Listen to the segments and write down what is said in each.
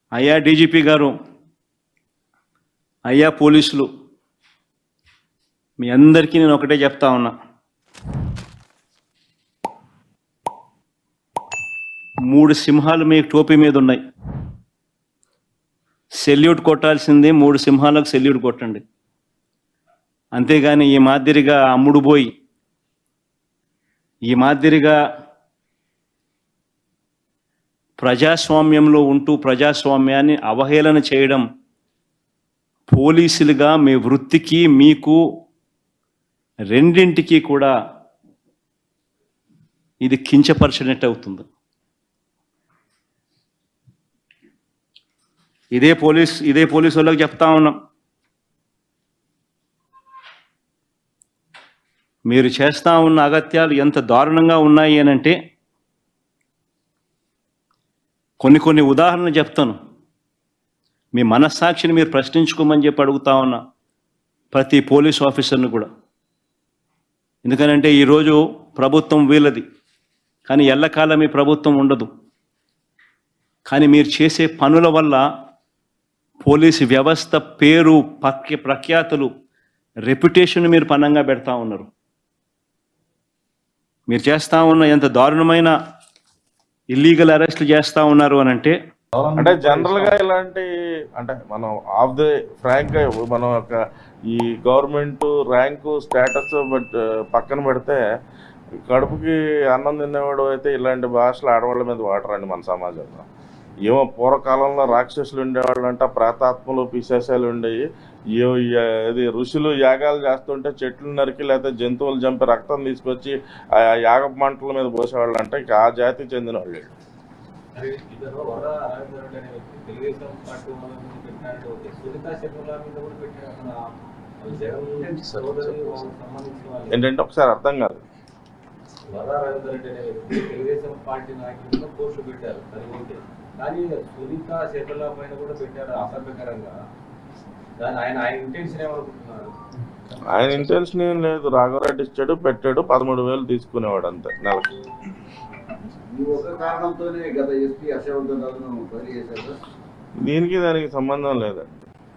అయ్యా డీజీపీ గారు అయ్యా పోలీసులు మీ అందరికీ నేను ఒకటే చెప్తా ఉన్నా మూడు సింహాలు మీ టోపీ మీద ఉన్నాయి సెల్యూట్ కొట్టాల్సింది మూడు సింహాలకు సెల్యూట్ కొట్టండి అంతేగాని ఈ మాదిరిగా అమ్ముడు పోయి ఈ మాదిరిగా ప్రజాస్వామ్యంలో ఉంటూ ప్రజాస్వామ్యాన్ని అవహేళన చేయడం పోలీసులుగా మీ వృత్తికి మీకు రెండింటికి కూడా ఇది కించపరిచినట్టు అవుతుంది ఇదే పోలీస్ ఇదే పోలీసు వాళ్ళకి చెప్తా ఉన్నాం మీరు చేస్తా ఉన్న అగత్యాలు ఎంత దారుణంగా ఉన్నాయి అని అంటే కొన్ని కొన్ని ఉదాహరణలు చెప్తాను మీ మనస్సాక్షిని మీరు ప్రశ్నించుకోమని చెప్పి అడుగుతా ఉన్నా ప్రతి పోలీస్ ఆఫీసర్ను కూడా ఎందుకనంటే ఈరోజు ప్రభుత్వం వీళ్ళది కానీ ఎల్లకాలం ఈ ప్రభుత్వం ఉండదు కానీ మీరు చేసే పనుల వల్ల పోలీసు వ్యవస్థ పేరు పక్య ప్రఖ్యాతులు రెప్యుటేషన్ మీరు పన్నంగా పెడతా ఉన్నారు మీరు చేస్తా ఉన్న ఎంత దారుణమైన ఇల్లీగల్ అరెస్ట్లు చేస్తా ఉన్నారు అని అంటే అంటే జనరల్ గా ఇలాంటి అంటే మనం ఆఫ్ ది ఫ్రాంక్ గా మనం ఒక ఈ గవర్నమెంట్ ర్యాంకు స్టేటస్ బట్ పక్కన పెడితే కడుపుకి అన్నం తినేవాడు అయితే ఇలాంటి భాషలు ఆడవాళ్ళ మీద వాడరండి మన సమాజంలో ఏమో పూర్వకాలంలో రాక్షసులు ఉండేవాళ్ళు అంట ప్రేతాత్మలు పిశాసాలు ఉండేవి ఏ ఇది ఋషులు యాగాలు చేస్తుంటే చెట్లు నరికి లేకపోతే జంతువులు చంపి రక్తం తీసుకొచ్చి ఆ యాగ మంటల మీద పోసేవాళ్ళు అంటే ఇక ఆ జాతికి చెందిన వాళ్ళు మరి ఇద్దరు వర రవీంద్ర రెడ్డి అనే వ్యక్తి తెలుగుదేశం పార్టీ వాళ్ళ మీద పెట్టినట్టు ఓకే. సునీతా శర్మల మీద కూడా పెట్టారు అక్కడ వాళ్ళు జగన్ సోదరి వాళ్ళకి సంబంధించిన వాళ్ళు ఏంటంటే ఒకసారి అర్థం కాదు వర రవీంద్ర రెడ్డి అనే వ్యక్తి తెలుగుదేశం పార్టీ నాయకులు పోస్టులు పెట్టారు అది ఓకే కానీ సునీత శర్మల పైన కూడా పెట్టారు అసభ్యకరంగా దాని ఆయన ఆయన ఇంటెన్షన్ ఏమనుకుంటున్నారు ఆయన ఇంటెన్షన్ ఏం లేదు రాఘవరెడ్డి ఇచ్చాడు పెట్టాడు పదమూడు వేలు తీసుకునేవాడు అంతే నెలకి ఈ ఒక కారణంతోనే గత ఎస్పీ హర్షవర్ధన్ రాజును బదిలీ చేశారు సార్ దీనికి దానికి సంబంధం లేదండి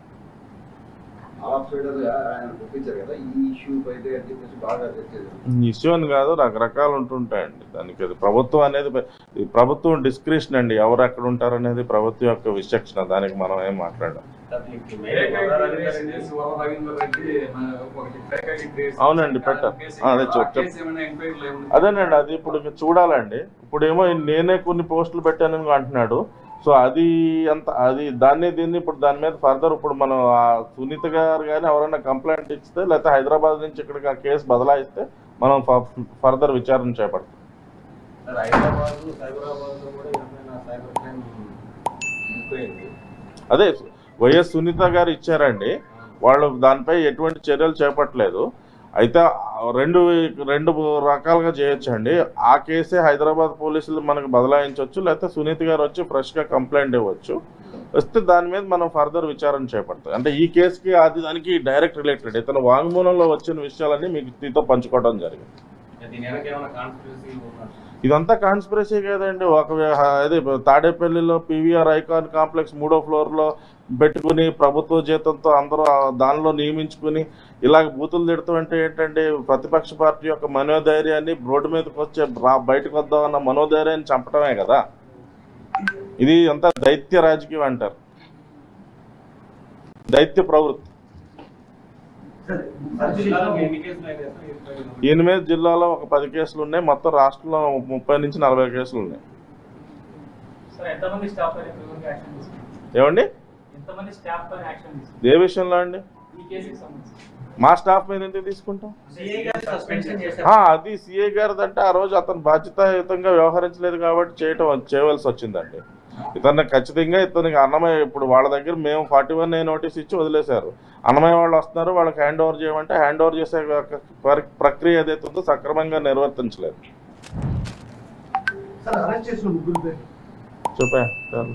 ఆఫ్ సైడర్ ఆయన ఒప్పించారు కదా ఈ ఇష్యూ అయితే అని చెప్పేసి బాగా చర్చ చేశారు ఇష్యూ అని కాదు రకరకాలు ఉంటుంటాయండి దానికి అది ప్రభుత్వం అనేది ఈ ప్రభుత్వం డిస్క్రిప్షన్ అండి ఎవరు ఎక్కడ ఉంటారు అనేది ప్రభుత్వం యొక్క విచక్షణ దానికి మనం ఏం మాట్లాడాం దీనికి మెయిన్ వర రవీంద్ర రెడ్డి అవునండి, పెట్టారు. ఆ, అదే చెప్- చెప్. అదేనండి అది ఇప్పుడు ఇంకా చూడాలండి ఇప్పుడు ఏమో నేనే కొన్ని పోస్టులు పెట్టానని అంటున్నాడు సో అది అంత అది దాన్ని దీన్ని ఇప్పుడు దాని మీద ఫర్దర్ ఇప్పుడు మనం ఆ సునీత గారు కానీ ఎవరైనా కంప్లైంట్ ఇస్తే లేకపోతే హైదరాబాద్ నుంచి ఇక్కడికి ఆ కేసు బదలాయిస్తే మనం ఫర్దర్ విచారణ చేపడతాం సార్ హైదరాబాద్ సైబరాబాద్ లో కూడా ఏమైనా సైబర్ క్రైమ్ ఎక్కువైంది అదే వైఎస్ సునీత గారు ఇచ్చారండి వాళ్ళు దానిపై ఎటువంటి చర్యలు చేపట్టలేదు అయితే ఆ రెండు రెండు రకాలుగా చేయొచ్చండి ఆ కేసే హైదరాబాద్ పోలీసులు మనకు బదలాయించవచ్చు లేకపోతే సునీత గారు వచ్చి ఫ్రెష్గా కంప్లైంట్ ఇవ్వచ్చు వస్తే దాని మీద మనం ఫర్దర్ విచారణ చేపడతాం అంటే ఈ కేసుకి అది దానికి డైరెక్ట్ రిలేటెడ్ ఇతను వాంగ్మూలంలో వచ్చిన విషయాలన్నీ మీకు మీతో పంచుకోవడం జరిగింది దీని వెనక ఏమైనా కాన్స్పిరసీ ఉన్నారు ఇదంతా కాన్స్పిరసీ కదండి ఒక వే- అదే తాడేపల్లిలో పీవీఆర్ ఐకాన్ కాంప్లెక్స్ మూడో ఫ్లోర్లో పెట్టుకుని ప్రభుత్వ జీతంతో అందరూ ఆ దానిలో నియమించుకుని ఇలాగ బూతులు తిడతాం అంటే ఏంటంటే ప్రతిపక్ష పార్టీ యొక్క మనోధైర్యాన్ని రోడ్డు మీదకి వచ్చే రా బయటకు వద్దామన్న మనోధైర్యాన్ని చంపడమే కదా ఇది అంతా దైత్య రాజకీయం అంటారు దైత్య ప్రవృత్తి జిల్లాలో ఎన్ని కేసులు అయినాయి సార్ ఇరవై ఎనిమిది. ఎనిమిది జిల్లాలో ఒక పది కేసులు ఉన్నాయి మొత్తం రాష్ట్రంలో ముప్పై నుంచి నలభై కేసులు ఉన్నాయి సార్ ఎంతమంది స్టాఫ్ పైన ఫీవర్గా యాక్షన్ తీసుకున్నారు ఏమండి ఎంతమంది స్టాఫ్ పైన యాక్షన్ తీసుకున్నారు ఏ విషయంలో అండి ఈ కేసుకి సంబంధించి మా స్టాఫ్ మీద ఎందుకు తీసుకుంటాం సిఐ గారు సస్పెన్షన్ చేశారు ఆ, అది సిఏ గారిది అంటే ఆ రోజు అతను బాధ్యతాయుతంగా వ్యవహరించలేదు కాబట్టి చేయటం చేయవలసి వచ్చిందండి ఇతన్ని ఖచ్చితంగా ఇతనికి అన్నమయ్య ఇప్పుడు వాళ్ళ దగ్గర మేము ఫార్టీ వన్ నోటీస్ ఇచ్చి వదిలేశారు అన్నమయ్య వాళ్ళు వస్తున్నారు వాళ్ళకి హ్యాండ్ ఓవర్ చేయమంటే హ్యాండ్ ఓవర్ చేసే ఒక ప్ర- ప్రక్రియ ఏదైతే ఉందో సక్రమంగా నిర్వర్తించలేదు సార్ అరెస్ట్ చేసిన ముగ్గురు పేరు చెప్పా చాలు.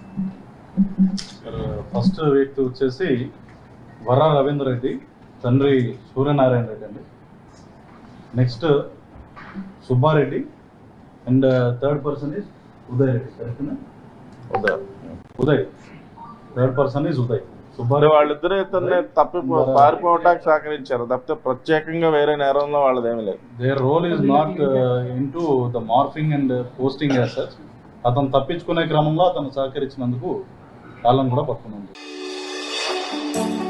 ఫస్ట్ వ్యక్తి వచ్చేసి వర రవీంద్ర రెడ్డి తండ్రి సూర్యనారాయణ రెడ్డి అండి next Subba Reddy and third person is Uday Reddy కరెక్ట్నా Uday. Uday third person is Uday మరి సుబ్బారావు వాళ్ళిద్దరు ఇతన్ని తప్పి పారిపోవడానికి సహకరించారు తప్పితే ప్రత్యేకంగా వేరే నేరంలో వాళ్ళదేమీ లేదు their role is not into the morphing and posting as such అతను తప్పించుకునే క్రమంలో అతను సహకరించినందుకు వాళ్ళని కూడా పట్టుకున్నాం